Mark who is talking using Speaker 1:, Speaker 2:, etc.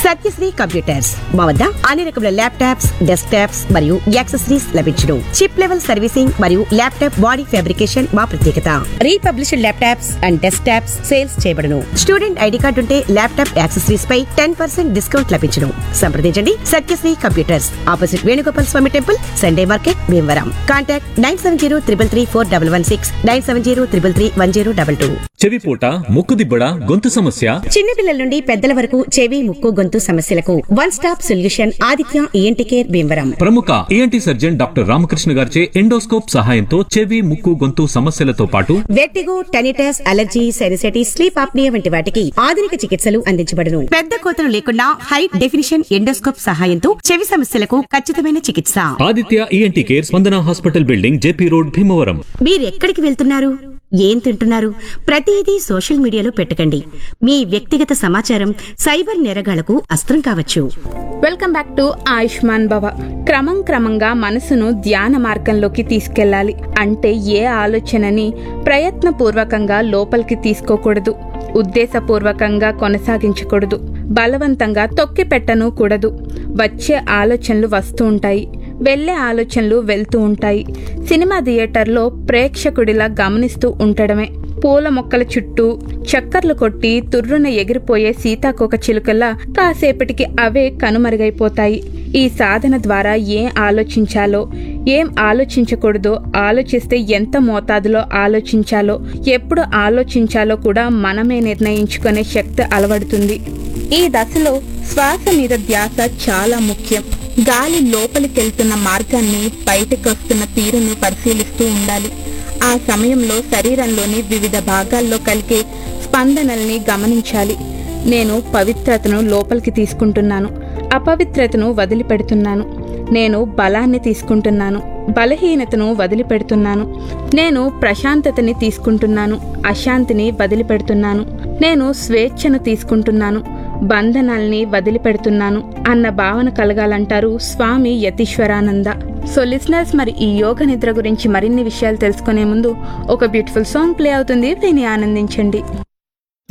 Speaker 1: Satyasri computers మా వద్ద అన్ని రకముల laptops desktops and accessories లభించును చిప్ లెవెల్ సర్వీసింగ్ మరియు ల్యాప్టాప్ బాడీ ఫ్యాబ్రికేషన్ మా ప్రత్యేకత republished laptops and desktops sales చేయబడును స్టూడెంట్ ఐడి కార్డు ఉంటే ల్యాప్టాప్ యాక్సెసరీస్ పై టెన్ పర్సెంట్ డిస్కౌంట్ లభించును సంప్రదించండి Satyasri computers opposite Venugopal Swamy temple Sunday market Bhimavaram contact nine seven zero triple three four double one six nine seven zero triple three one zero double two
Speaker 2: చెవిపూట ముక్కుదిబ్బడ గొంతు సమస్య
Speaker 1: చిన్నపిల్లల నుండి పెద్దల వరకు చెవి ముక్కు గొంతు సమస్యలకు one stop solution Aditya ENT care Bhimavaram
Speaker 2: ప్రముఖ ఈఎన్టీ సర్జన్ డాక్టర్ రామకృష్ణ గారిచే ఎండోస్కోప్ సహాయంతో చెవి ముక్కు గొంతు సమస్యలతో పాటు
Speaker 1: vertigo tinnitus allergy sinusitis sleep apnea వంటి వాటికి ఆధునిక చికిత్సలు అందించబడును పెద్ద కోతలు లేకుండా హై డెఫినిషన్ ఎండోస్కోప్ సహాయంతో చెవి సమస్యలకు ఖచ్చితమైన చికిత్స
Speaker 2: Aditya ENT care Spandana hospital building JP road Bhimavaram
Speaker 1: మీరెక్కడికి వెళ్తున్నారు ఏం తింటున్నారు ప్రతిదీ సోషల్ మీడియాలో పెట్టకండి మీ వ్యక్తిగత సమాచారం సైబర్ నేరగాళ్లకు అస్త్రం కావచ్చు
Speaker 3: వెల్కమ్ బ్యాక్ టు ఆయుష్మాన్ భవ క్రమం క్రమంగా మనసును ధ్యాన మార్గంలోకి తీసుకెళ్ళాలి అంటే ఏ ఆలోచనని ప్రయత్నపూర్వకంగా లోపలికి తీసుకోకూడదు ఉద్దేశపూర్వకంగా కొనసాగించకూడదు బలవంతంగా తొక్కి పెట్టను కూడదు వచ్చే ఆలోచనలు వస్తూ ఉంటాయి వెళ్ళే ఆలోచనలు వెళ్తూ ఉంటాయి సినిమా థియేటర్లో ప్రేక్షకుడిలా గమనిస్తూ ఉండడమే పూల మొక్కల చుట్టూ చక్కర్లు కొట్టి తుర్రున ఎగిరిపోయే సీతాకోక చిలుకల్లా కాసేపటికి అవే కనుమరుగైపోతాయి ఈ సాధన ద్వారా ఏం ఆలోచించాలో ఏం ఆలోచించకూడదో ఆలోచిస్తే ఎంత మోతాదులో ఆలోచించాలో ఎప్పుడు ఆలోచించాలో కూడా మనమే నిర్ణయించుకునే శక్తి అలవడుతుంది ఈ దశలో శ్వాస మీద ధ్యాస చాలా ముఖ్యం గాలి లోపలికెళ్తున్న మార్గాన్ని బయటకు వస్తున్న తీరును పరిశీలిస్తూ ఉండాలి ఆ సమయంలో శరీరంలోని వివిధ భాగాల్లో కలిగే స్పందనల్ని గమనించాలి నేను పవిత్రతను లోపలికి తీసుకుంటున్నాను అపవిత్రతను వదిలిపెడుతున్నాను నేను బలాన్ని తీసుకుంటున్నాను బలహీనతను వదిలిపెడుతున్నాను నేను ప్రశాంతతని తీసుకుంటున్నాను అశాంతిని వదిలిపెడుతున్నాను నేను స్వేచ్ఛను తీసుకుంటున్నాను బంధనాల్ని వదిలిపెడుతున్నాను అన్న భావన కలగాలంటారు స్వామి యతీశ్వరానంద సో లిసనర్స్ మరి ఈ యోగ నిద్ర గురించి మరిన్ని విషయాలు తెలుసుకునే ముందు ఒక బ్యూటిఫుల్ సాంగ్ ప్లే అవుతుంది విని ఆనందించండి